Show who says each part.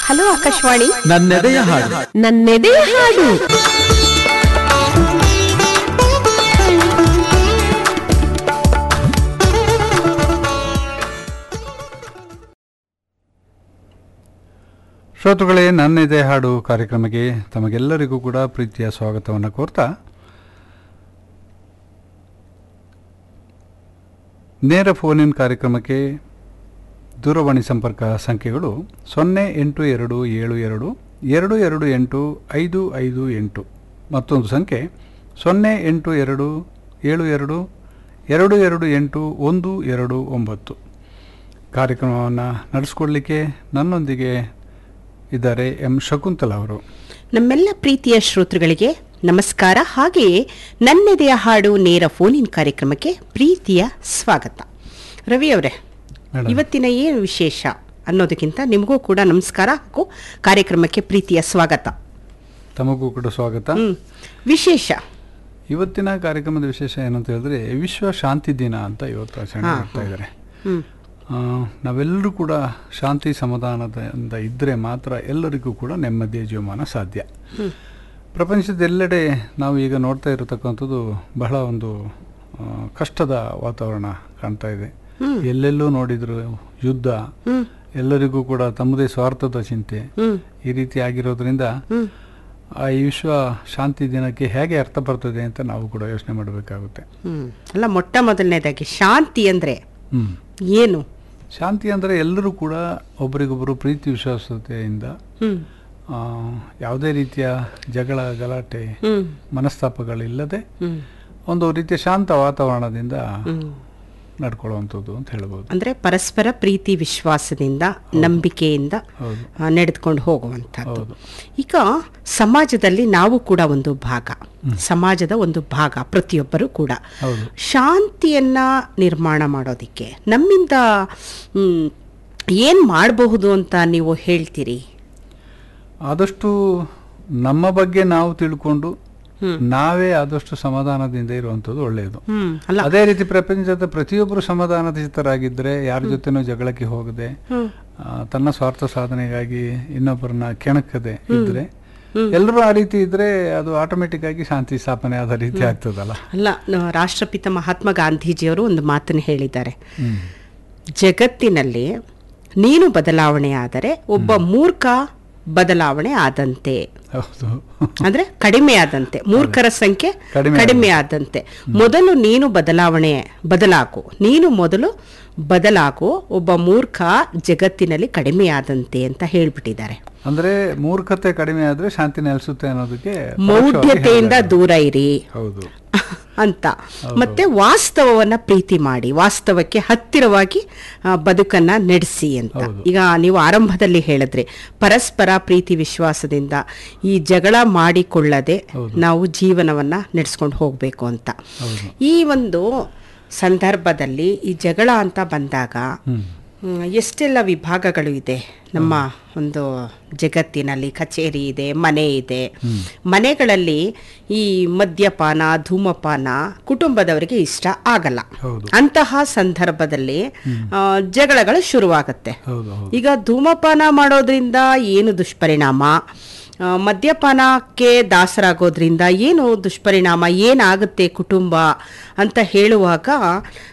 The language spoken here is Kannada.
Speaker 1: ಹಲೋ ಆಕಾಶವಾಣಿ
Speaker 2: ನನ್ನೆದೆಯ ಹಾಡು
Speaker 1: ನನ್ನೆದೆಯ ಹಾಡು
Speaker 2: ಶ್ರೋತೃಗಳೇ ನನ್ನೆದೆ ಹಾಡು ಕಾರ್ಯಕ್ರಮಕ್ಕೆ ತಮಗೆಲ್ಲರಿಗೂ ಕೂಡ ಪ್ರೀತಿಯ ಸ್ವಾಗತವನ್ನು ಕೋರ್ತಾ ನೇರ ಫೋನ್ ಇನ್ ಕಾರ್ಯಕ್ರಮಕ್ಕೆ ದೂರವಾಣಿ ಸಂಪರ್ಕ ಸಂಖ್ಯೆಗಳು ಸೊನ್ನೆ ಎಂಟು ಎರಡು ಏಳು ಎರಡು ಎರಡು ಎರಡು ಎಂಟು ಐದು ಐದು ಎಂಟು ಮತ್ತೊಂದು ಸಂಖ್ಯೆ ಸೊನ್ನೆ ಎಂಟು ಎರಡು ಏಳು ಎರಡು ಎರಡು ಎರಡು ಎಂಟು ಒಂದು ಎರಡು ಒಂಬತ್ತು ಕಾರ್ಯಕ್ರಮವನ್ನು ನಡೆಸ್ಕೊಡ್ಲಿಕ್ಕೆ ನನ್ನೊಂದಿಗೆ ಇದ್ದಾರೆ ಎಂ ಶಕುಂತಲ ಅವರು
Speaker 1: ನಮ್ಮೆಲ್ಲ ಪ್ರೀತಿಯ ಶ್ರೋತೃಗಳಿಗೆ ನಮಸ್ಕಾರ ಹಾಗೆಯೇ ನನ್ನೆದೆಯ ಹಾಡು ನೇರ ಫೋನ್ ಇನ್ ಕಾರ್ಯಕ್ರಮಕ್ಕೆ ಪ್ರೀತಿಯ ಸ್ವಾಗತ ರವಿ ಅವರೇ
Speaker 2: ಮೇಡಮ್.
Speaker 1: ಇವತ್ತಿನ ಏನು ವಿಶೇಷ ಅನ್ನೋದಕ್ಕಿಂತ ನಿಮಗೂ ಕೂಡ ನಮಸ್ಕಾರ ಹಾಗೂ ಕಾರ್ಯಕ್ರಮಕ್ಕೆ ಪ್ರೀತಿಯ ಸ್ವಾಗತ
Speaker 2: ತಮಗೂ ಕೂಡ ಸ್ವಾಗತ
Speaker 1: ಹ್ಮ್ ವಿಶೇಷ
Speaker 2: ಇವತ್ತಿನ ಕಾರ್ಯಕ್ರಮದ ವಿಶೇಷ ಏನಂತ ಹೇಳಿದ್ರೆ ವಿಶ್ವ ಶಾಂತಿ ದಿನ ಅಂತ ಇವತ್ತು ಆಚರಣೆ
Speaker 1: ಹಾ,
Speaker 2: ಮಾಡ್ತಾ ಇದ್ದಾರೆ
Speaker 1: ಹ್ಮ್
Speaker 2: ಆ, ನಾವೆಲ್ಲರೂ ಕೂಡ ಶಾಂತಿ ಸಮಾಧಾನದಿಂದ ಇದ್ದರೆ ಮಾತ್ರ ಎಲ್ಲರಿಗೂ ಕೂಡ ನೆಮ್ಮದಿಯ ಜೀವಮಾನ ಸಾಧ್ಯ ಪ್ರಪಂಚದ ಎಲ್ಲೆಡೆ ನಾವು ಈಗ ನೋಡ್ತಾ ಇರತಕ್ಕಂಥದ್ದು ಬಹಳ ಒಂದು ಆ, ಕಷ್ಟದ ವಾತಾವರಣ ಕಾಣ್ತಾ ಇದೆ ಎಲ್ಲೆಲ್ಲೂ ನೋಡಿದ್ರು ಯುದ್ಧ
Speaker 1: ಹ್ಮ್
Speaker 2: ಎಲ್ಲರಿಗೂ ಕೂಡ ತಮ್ಮದೇ ಸ್ವಾರ್ಥದ ಚಿಂತೆ
Speaker 1: ಹ್ಮ್
Speaker 2: ಈ ರೀತಿ ಆಗಿರೋದ್ರಿಂದ
Speaker 1: ಹ್ಮ್
Speaker 2: ಆ ಈ ವಿಶ್ವ ಶಾಂತಿ ದಿನಕ್ಕೆ ಹೇಗೆ ಅರ್ಥ ಬರ್ತದೆ ಅಂತ ನಾವು ಕೂಡ ಯೋಚನೆ ಮಾಡಬೇಕಾಗುತ್ತೆ
Speaker 1: ಹ್ಮ್ ಅಲ್ಲ ಮೊಟ್ಟ ಮೊದಲನೇದಾಗಿ ಶಾಂತಿ ಅಂದ್ರೆ
Speaker 2: ಹ್ಮ್
Speaker 1: ಏನು
Speaker 2: ಶಾಂತಿ ಅಂದರೆ ಎಲ್ಲರೂ ಕೂಡ ಒಬ್ಬರಿಗೊಬ್ಬರು ಪ್ರೀತಿ ವಿಶ್ವಾಸತೆಯಿಂದ
Speaker 1: ಹ್ಮ್
Speaker 2: ಆ, ಯಾವುದೇ ರೀತಿಯ ಜಗಳ ಗಲಾಟೆ
Speaker 1: ಹ್ಮ್
Speaker 2: ಮನಸ್ತಾಪಗಳಿಲ್ಲದೆ
Speaker 1: ಹ್ಮ್
Speaker 2: ಒಂದು ರೀತಿಯ ಶಾಂತ ವಾತಾವರಣದಿಂದ
Speaker 1: ಹ್ಮ್
Speaker 2: ನಡ್ಕೊಳ್ಳುವಂಥದ್ದು ಅಂತ ಹೇಳ್ಬೋದು
Speaker 1: ಅಂದ್ರೆ ಪರಸ್ಪರ ಪ್ರೀತಿ ವಿಶ್ವಾಸದಿಂದ ನಂಬಿಕೆಯಿಂದ
Speaker 2: ಹೌದು
Speaker 1: ಆ, ನಡೆದುಕೊಂಡು ಹೋಗುವಂಥದ್ದು
Speaker 2: ಹೌದು.
Speaker 1: ಈಗ ಸಮಾಜದಲ್ಲಿ ನಾವು ಕೂಡ ಒಂದು ಭಾಗ ಸಮಾಜದ ಒಂದು ಭಾಗ ಪ್ರತಿಯೊಬ್ಬರು ಕೂಡ
Speaker 2: ಹೌದು
Speaker 1: ಶಾಂತಿಯನ್ನ ನಿರ್ಮಾಣ ಮಾಡೋದಿಕ್ಕೆ ನಮ್ಮಿಂದ ಮ್, ಏನ್ ಮಾಡಬಹುದು ಅಂತ ನೀವು ಹೇಳ್ತೀರಿ
Speaker 2: ಆದಷ್ಟು ನಮ್ಮ ಬಗ್ಗೆ ನಾವು ತಿಳ್ಕೊಂಡು
Speaker 1: ಹ್ಮ್.
Speaker 2: ನಾವೇ ಆದಷ್ಟು ಸಮಾಧಾನದಿಂದ ಇರುವಂಥದ್ದು ಒಳ್ಳೆಯದು
Speaker 1: ಹ್ಮ್ ಅಲ್ಲ
Speaker 2: ಅದೇ ರೀತಿ ಪ್ರಪಂಚದ ಪ್ರತಿಯೊಬ್ಬರು ಸಮಾಧಾನಚಿತ್ತರಾಗಿದ್ದರೆ ಯಾರ ಜೊತೆನೂ ಜಗಳಕ್ಕೆ ಹೋಗದೆ
Speaker 1: ಹ್ಮ್.
Speaker 2: ಆ, ತನ್ನ ಸ್ವಾರ್ಥ ಸಾಧನೆಗಾಗಿ ಇನ್ನೊಬ್ಬರನ್ನ ಕೆಣಕದೆ ಇದ್ರೆ ಎಲ್ಲರೂ ಆ ರೀತಿ ಇದ್ರೆ ಅದು ಆಟೋಮೆಟಿಕ್ ಆಗಿ ಶಾಂತಿ ಸ್ಥಾಪನೆ ಆದ ರೀತಿ ಆಗ್ತದಲ್ಲ
Speaker 1: ಅಲ್ಲ ನ- ರಾಷ್ಟ್ರಪಿತ ಮಹಾತ್ಮ ಗಾಂಧೀಜಿಯವರು ಒಂದು ಮಾತನ್ನು ಹೇಳಿದ್ದಾರೆ
Speaker 2: ಹ್ಮ್.
Speaker 1: ಜಗತ್ತಿನಲ್ಲಿ ನೀನು ಬದಲಾವಣೆ ಆದರೆ ಒಬ್ಬ ಮೂರ್ಖ ಬದಲಾವಣೆ ಆದಂತೆ
Speaker 2: ಹೌದು
Speaker 1: ಅಂದ್ರೆ ಕಡಿಮೆ ಆದಂತೆ ಮೂರ್ಖರ ಸಂಖ್ಯೆ
Speaker 2: ಕಡಿಮೆ
Speaker 1: ಕಡಿಮೆ ಆದಂತೆ ಮೊದಲು ನೀನು ಬದಲಾವಣೆ ಬದಲಾಗು ನೀನು ಮೊದಲು ಬದಲಾಗು ಒಬ್ಬ ಮೂರ್ಖ ಜಗತ್ತಿನಲ್ಲಿ ಕಡಿಮೆ ಆದಂತೆ ಅಂತ ಹೇಳ್ಬಿಟ್ಟಿದ್ದಾರೆ
Speaker 2: ಅಂದ್ರೆ ಮೂರ್ಖತೆ ಕಡಿಮೆ ಆದ್ರೆ ಶಾಂತಿ ನೆಲೆಸುತ್ತೆ ಅನ್ನೋದಕ್ಕೆ ಪರೋಕ್ಷವಾಗಿ
Speaker 1: ಮೌಢ್ಯತೆಯಿಂದ
Speaker 2: ಹೇಳಿದ್ದಾರೆ.
Speaker 1: ದೂರ ಇರಿ
Speaker 2: ಹೌದು
Speaker 1: ಅಂತ ಮತ್ತೆ ವಾಸ್ತವವನ್ನ ಪ್ರೀತಿ ಮಾಡಿ ವಾಸ್ತವಕ್ಕೆ ಹತ್ತಿರವಾಗಿ ಆ, ಬದುಕನ್ನ ನಡೆಸಿ ಅಂತ
Speaker 2: ಹೌದು.
Speaker 1: ಈಗ ನೀವು ಆರಂಭದಲ್ಲಿ ಹೇಳಿದ್ರಿ ಪರಸ್ಪರ ಪ್ರೀತಿ ವಿಶ್ವಾಸದಿಂದ ಈ ಜಗಳ ಮಾಡಿಕೊಳ್ಳದೆ
Speaker 2: ಹೌದು.
Speaker 1: ನಾವು ಜೀವನವನ್ನ ನಡೆಸ್ಕೊಂಡು ಹೋಗ್ಬೇಕು ಅಂತ
Speaker 2: ಹೌದು
Speaker 1: ಈ ಒಂದು ಸಂದರ್ಭದಲ್ಲಿ ಈ ಜಗಳ ಅಂತ ಬಂದಾಗ
Speaker 2: ಹ್ಮ್
Speaker 1: ಹ್ಮ್, ಎಷ್ಟೆಲ್ಲ ವಿಭಾಗಗಳು ಇದೆ ನಮ್ಮ ಒಂದು ಜಗತ್ತಿನಲ್ಲಿ ಕಚೇರಿ ಇದೆ ಮನೆ ಇದೆ ಮನೆಗಳಲ್ಲಿ ಈ ಮದ್ಯಪಾನ ಧೂಮಪಾನ ಕುಟುಂಬದವರಿಗೆ ಇಷ್ಟ ಆಗಲ್ಲ
Speaker 2: ಹೌದು
Speaker 1: ಅಂತಹ ಸಂದರ್ಭದಲ್ಲಿ ಆ, ಜಗಳಗಳು ಶುರುವಾಗುತ್ತೆ
Speaker 2: ಹೌದು ಹೌದು
Speaker 1: ಈಗ ಧೂಮಪಾನ ಮಾಡೋದ್ರಿಂದ ಏನು ದುಷ್ಪರಿಣಾಮ ಆ, ಮದ್ಯಪಾನಕ್ಕೆ ದಾಸರಾಗೋದ್ರಿಂದ ಏನು ದುಷ್ಪರಿಣಾಮ ಏನಾಗುತ್ತೆ ಕುಟುಂಬ ಅಂತ ಹೇಳುವಾಗ